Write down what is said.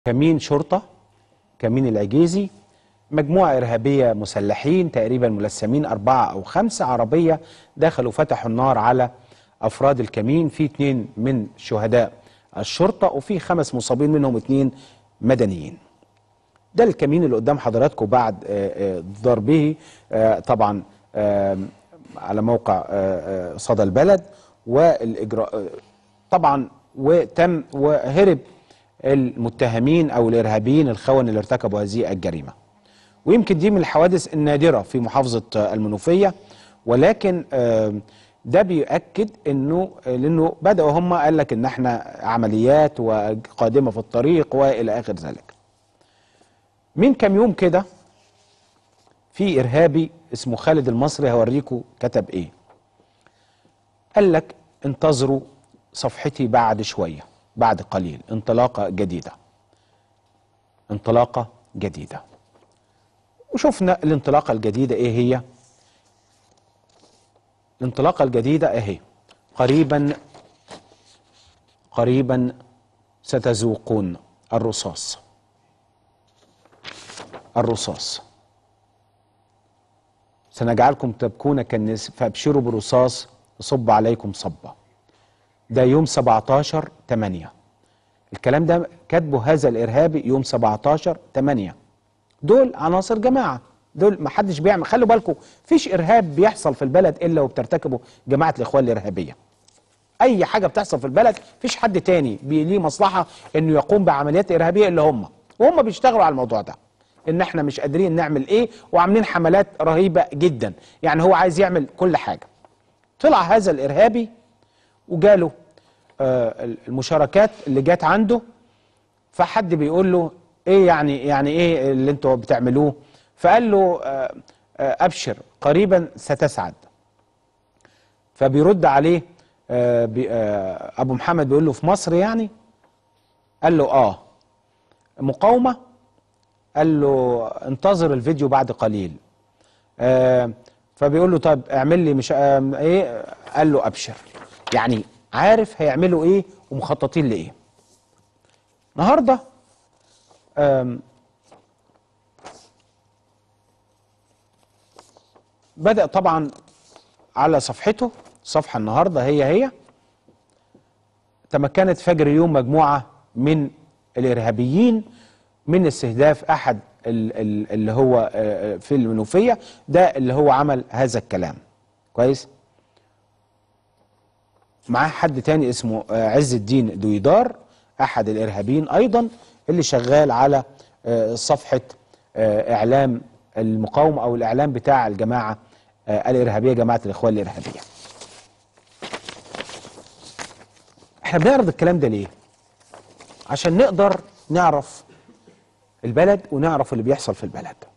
كمين شرطة كمين العجيزي مجموعة إرهابية مسلحين تقريبا ملثمين أربعة أو خمسة عربية دخلوا فتحوا النار على أفراد الكمين في اتنين من شهداء الشرطة وفي خمس مصابين منهم اتنين مدنيين ده الكمين اللي قدام حضراتكم بعد آه، آه، ضربه آه، طبعا آه، على موقع آه، آه، صدى البلد والإجراء آه، طبعا وتم وهرب المتهمين او الارهابيين الخون اللي ارتكبوا هذه الجريمه. ويمكن دي من الحوادث النادره في محافظه آه، المنوفيه ولكن آه، ده بيؤكد انه آه، لانه بداوا هم قال لك ان احنا عمليات وقادمه في الطريق والى اخر ذلك. من كام يوم كده في ارهابي اسمه خالد المصري هوريكم كتب ايه. قال لك انتظروا صفحتي بعد شويه بعد قليل انطلاقه جديده. انطلاقه جديده. وشفنا الانطلاقه الجديده ايه هي؟ الانطلاقه الجديده اهي قريبا قريبا ستذوقون الرصاص الرصاص سنجعلكم تبكون كالناس فابشروا برصاص يصب عليكم صبا ده يوم 17 8 الكلام ده كاتبه هذا الارهابي يوم 17 8 دول عناصر جماعه دول ما حدش بيعمل خلوا بالكم فيش ارهاب بيحصل في البلد الا وبترتكبه جماعه الاخوان الارهابيه اي حاجه بتحصل في البلد فيش حد تاني بي- ليه مصلحه انه يقوم بعمليات ارهابيه الا هم وهم بيشتغلوا على الموضوع ده ان احنا مش قادرين نعمل ايه وعاملين حملات رهيبه جدا يعني هو عايز يعمل كل حاجه طلع هذا الارهابي وجاله آه، المشاركات اللي جات عنده فحد بيقول له ايه يعني يعني ايه اللي انتوا بتعملوه فقال له آه، آه، ابشر قريبا ستسعد فبيرد عليه آه، بي- آه، ابو محمد بيقول له في مصر يعني قال له اه مقاومه قال له انتظر الفيديو بعد قليل آه، فبيقول له طب اعمل لي مش آه، ايه قال له ابشر يعني عارف هيعملوا ايه ومخططين لايه النهارده آم، بدأ طبعا على صفحته صفحة النهاردة هي هي تمكنت فجر اليوم مجموعة من الإرهابيين من استهداف أحد ال- ال- اللي هو آه، في المنوفية ده اللي هو عمل هذا الكلام كويس معاه حد تاني اسمه آه، عز الدين دويدار احد الارهابيين ايضا اللي شغال على آه، صفحه آه، اعلام المقاومه او الاعلام بتاع الجماعه آه، الارهابيه جماعه الاخوان الارهابيه. احنا بنعرض الكلام ده ليه؟ عشان نقدر نعرف البلد ونعرف اللي بيحصل في البلد.